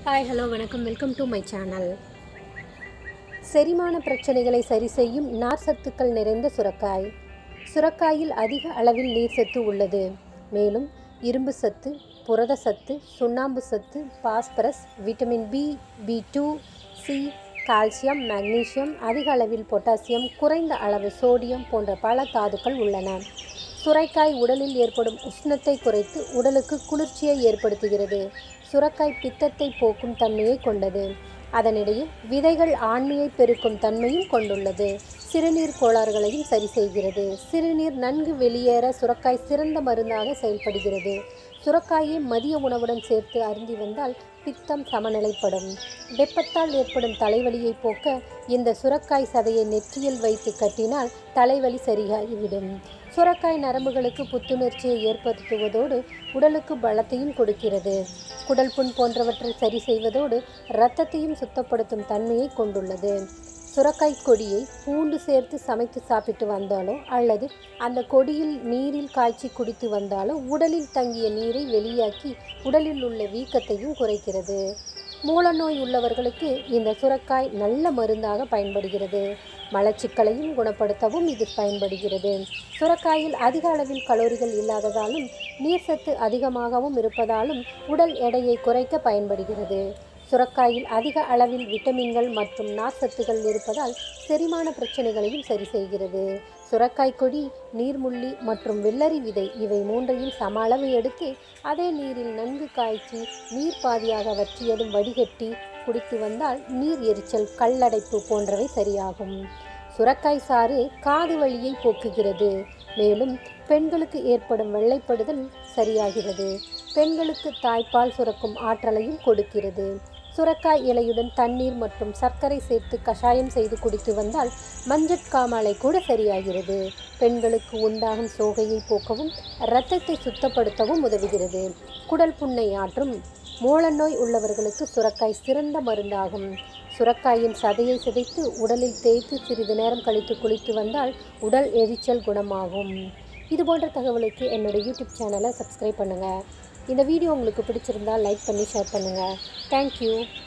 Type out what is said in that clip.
hi hello வணக்கம் welcome to my channel செரிமான பிரச்சனைகளை சரி செய்யும் நார் சத்துக்கள் நிறைந்த சுரக்காய் சுரக்காயில் அதிக அளவில் நீர் சத்து உள்ளது மேலும் இரும்பு சத்து புரத சத்து சுண்ணாம்பு சத்து phosphorus vitamin B B two C calcium magnesium அதிக அளவில் பொட்டாசியம் குறைந்த அளவு சோடியம் போன்ற பல தாதுக்கள் உள்ளன சுரைக்காய் உடலில் ஏற்படும் உஷ்ணத்தை குறைத்து உடலுக்கு குளிர்ச்சியை ஏற்படுத்துகிறது சுரக்காய் பித்தத்தை போக்கும் தன்மையை கொண்டது அதனிடையே விதைகள் ஆண்மையை பெருக்கும் தன்மையும் கொண்டுள்ளது சிறுநீர் கோளாறுகளையும் சரி செய்கிறது சிறுநீர் நன்கு வெளியேற சுரக்காய் சிறந்த மருந்தாக செயல்படுகிறது சுரக்காயை மதிய உணவுடன் சேர்த்து அருந்தி வந்தால் பித்தம் சமநிலைப்படும் வெப்பத்தால் ஏற்படும் தலைவலியை போக்க இந்த சுரக்காய் சதையை நெற்றியில் வைத்து கட்டினால் தலைவலி சரியாகிவிடும் சுரக்காய் நரம்புகளுக்கு புத்துணர்ச்சியை ஏற்படுத்துவதோடு உடலுக்கு பலத்தையும் கொடுக்கிறது குடல் புண் போன்றவற்றை சரி செய்வதோடு இரத்தத்தையும் சுத்தப்படுத்தும் தன்மையை கொண்டுள்ளது சுரக்காய் கொடியை பூண்டு சேர்த்து சமைத்து சாப்பிட்டு வந்தாலோ அல்லது அந்த கொடியில் நீரில் காய்ச்சி குடித்து வந்தாலோ உடலில் தங்கிய நீரை வெளியாக்கி உடலில் உள்ள வீக்கத்தையும் குறைக்கிறது மூலநோய் உள்ளவர்களுக்கு இந்த சுரக்காய் நல்ல மருந்தாக பயன்படுகிறது மலச்சிக்கலையும் குணப்படுத்தவும் இது பயன்படுகிறது சுரக்காயில் அதிக அளவில் கலோரிகள் இல்லாததாலும் நீர் சத்து அதிகமாகவும் இருப்பதாலும் உடல் எடையை குறைக்க பயன்படுகிறது சுரக்காயில் அதிக அளவில் விட்டமின்கள் மற்றும் நார்ச்சத்துகள் இருப்பதால் செரிமான பிரச்சனைகளையும் சரி செய்கிறது சுரக்காய் கொடி நீர்முள்ளி மற்றும் வெள்ளரி விதை இவை மூன்றையும் சம அளவு எடுத்து அதே நீரில் நன்கு காய்ச்சி நீர் பாதியாக வற்றியதும் வடிகட்டி குடித்து வந்தால் நீர் எரிச்சல் கல்லடைப்பு போன்றவை சரியாகும் சுரக்காய் சாறு காது வலியை போக்குகிறது மேலும் பெண்களுக்கு ஏற்படும் வெள்ளைப்படுதல் சரியாகிறது பெண்களுக்கு தாய்ப்பால் சுரக்கும் ஆற்றலையும் கொடுக்கிறது சுரக்காய் இலையுடன் தண்ணீர் மற்றும் சர்க்கரை சேர்த்து கஷாயம் செய்து குடித்து வந்தால் மஞ்சட்காமாலை கூட சரியாகிறது பெண்களுக்கு உண்டாகும் சோகையை போக்கவும் இரத்தத்தை சுத்தப்படுத்தவும் உதவுகிறது குடல் புண்ணை ஆற்றும் மூலநோய் உள்ளவர்களுக்கு சுரக்காய் சிறந்த மருந்தாகும் சுரக்காயின் சதையை சிதைத்து உடலில் தேய்த்து சிறிது நேரம் கழித்து குளித்து வந்தால் உடல் எரிச்சல் குணமாகும் இது போன்ற தகவலுக்கு என்னோட யூடியூப் சேனலை சப்ஸ்கிரைப் பண்ணுங்கள் இந்த வீடியோ உங்களுக்கு பிடிச்சிருந்தா லைக் பண்ணி ஷேர் பண்ணுங்கள் தேங்க்யூ